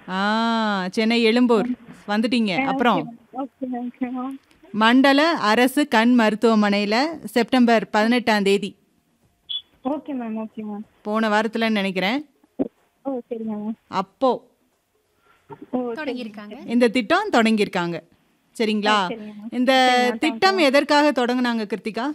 ஆ சென்னை எழும்பூர் வந்துட்டீங்க அப்புறம் okay okay ma'am மண்டல அரசு கண் மருத்துவமனையில் செப்டம்பர் பதினெட்டாம் தேதி ஓகே மேம் ஓகே மேம் போன வாரத்தில் நினைக்கிறேன் ஓ சரிங்க மேம் அப்போ ஓ தொடங்கியிருக்காங்க இந்த திட்டம் தொடங்கியிருக்காங்க சரிங்களா சரிங்க மேம். இந்த திட்டம் எதற்காக தொடங்குனாங்க கிருத்திகா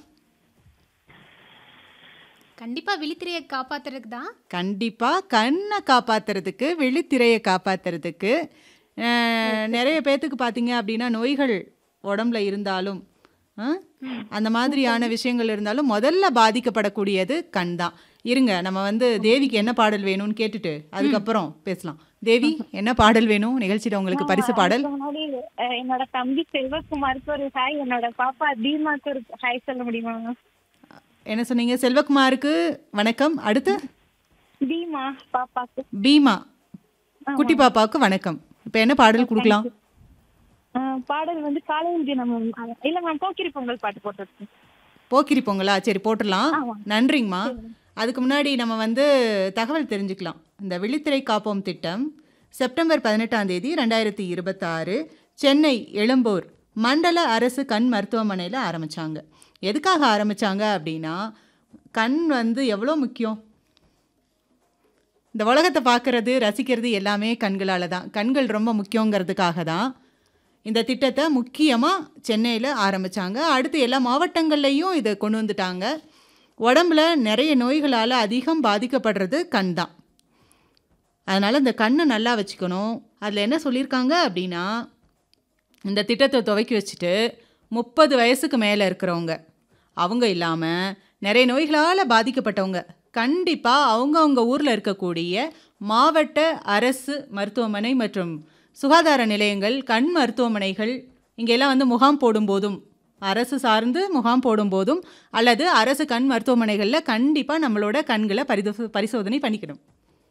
கண்டிப்பா விழித்திரையை காப்பாத்துறதுக்கு தான் கண்டிப்பா கண்ணை காப்பாத்துறதுக்கு விழித்திரையை காப்பாத்துறதுக்கு அஹ், நிறைய பேத்துக்கு பார்த்தீங்க அப்படின்னா நோய்கள் உடம்புல இருந்தாலும் அஹ், அந்த மாதிரியான விஷயங்கள் இருந்தாலும் முதல்ல பாதிக்கப்படக்கூடியது கண் தான் இருங்க நம்ம வந்து தேவிக்கு என்ன பாடல் வேணும்னு கேட்டுட்டு அதுக்கப்புறம் பேசலாம் தேவி என்ன பாடல் வேணும் நிகழ்ச்சியில் உங்களுக்கு பரிசு பாடல் அதுக்கு முன்னாடி அஹ், என்னோட தம்பி செல்வகுமாருக்கு ஒரு ஹாய் என்னோட பாப்பா தீமாக்கு ஒரு ஹாய் சொல்ல முடியுமா மேம் என்ன சொன்னீங்க செல்வகுமாருக்கு வணக்கம் அடுத்து தீமா பாப்பாக்கு பீமா குட்டி பாப்பாவுக்கு வணக்கம் இப்போ என்ன பாடல் கொடுக்கலாம் அஹ், பாடல் வந்து காலையில் தினம் மேம் இல்ல மேம் போக்கிரி பொங்கல் பாட்டு போட்டுருக்கு போக்கிரி பொங்கலா சரி போட்டுடலாம் ஆமா. நன்றிங்கம்மா அதுக்கு முன்னாடி நம்ம வந்து தகவல் தெரிஞ்சுக்கலாம் இந்த விழித்திரை காப்போம் திட்டம் செப்டம்பர் பதினெட்டாம் தேதி ரெண்டாயிரத்தி இருபத்தாறு சென்னை எழும்பூர் மண்டல அரசு கண் மருத்துவமனையில் ஆரம்பிச்சாங்க எதுக்காக ஆரம்பிச்சாங்க அப்படின்னா கண் வந்து எவ்வளோ முக்கியம் இந்த உலகத்தை பார்க்கறது ரசிக்கிறது எல்லாமே கண்களால் தான் கண்கள் ரொம்ப முக்கியங்கிறதுக்காக தான் இந்த திட்டத்தை முக்கியமாக சென்னையில் ஆரம்பித்தாங்க அடுத்து எல்லா மாவட்டங்கள்லையும் இதை கொண்டு வந்துட்டாங்க உடம்புல நிறைய நோய்களால் அதிகம் பாதிக்கப்படுறது கண் தான் அதனால் இந்த கண்ணை நல்லா வச்சுக்கணும் அதில் என்ன சொல்லியிருக்காங்க அப்படின்னா இந்த திட்டத்தை துவக்கி வச்சுட்டு முப்பது வயசுக்கு மேலே இருக்கிறவங்க அவங்க இல்லாமல் நிறைய நோய்களால் பாதிக்கப்பட்டவங்க கண்டிப்பாக அவங்கவுங்க ஊரில் இருக்கக்கூடிய மாவட்ட அரசு மருத்துவமனை மற்றும் சுகாதார நிலையங்கள் கண் மருத்துவமனைகள் இங்கெல்லாம் வந்து முகாம் போடும்போதும் அரசு சார்ந்து முகாம் போடும்போதும் அல்லது அரசு கண் மருத்துவமனைகளில் கண்டிப்பாக நம்மளோட கண்களை பரிதோ பரிசோதனை பண்ணிக்கணும்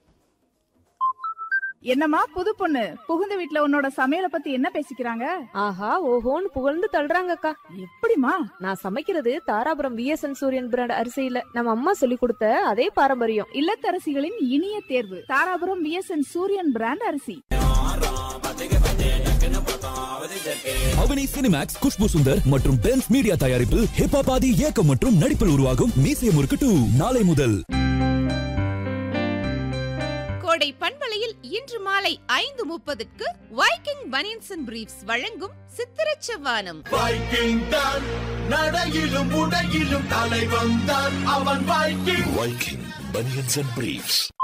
என்னம்மா புது பொண்ணு புகுந்த வீட்ல உன்னோட சமையல பத்தி என்ன பேசிக்கிறாங்க ஆஹா ஓஹோன்னு புகழ்ந்து தள்ளுறாங்கக்கா எப்படிமா நான் சமைக்கிறது தாராபுரம் விஎஸ்என் சூரியன் பிராண்ட் அரிசியில நம்ம அம்மா சொல்லி கொடுத்த அதே பாரம்பரியம் இல்லத்தரசிகளின் இனிய தேர்வு தாராபுரம் விஎஸ்என் சூரியன் பிராண்ட் அரிசி அவனி சினிமேக்ஸ் குஷ்பு சுந்தர் மற்றும் பென்ஸ் மீடியா தயாரிப்பில் ஹிப்ஹாப் ஆதி இயக்கம் மற்றும் நடிப்பில் உருவாகும் மீசை முறுக்கு டூ நாளை முதல் கோடை பண்பலையில் இன்று மாலை ஐந்து முப்பதுக்கு வைக்கிங் பனியன்ஸ் அண்ட் பிரீஃப்ஸ் வழங்கும் சித்திரச் செவ்வானம் வைக்கிங் தான் நடையிலும் உடையிலும் தலை வந்தான் அவன் viking viking banians and briefs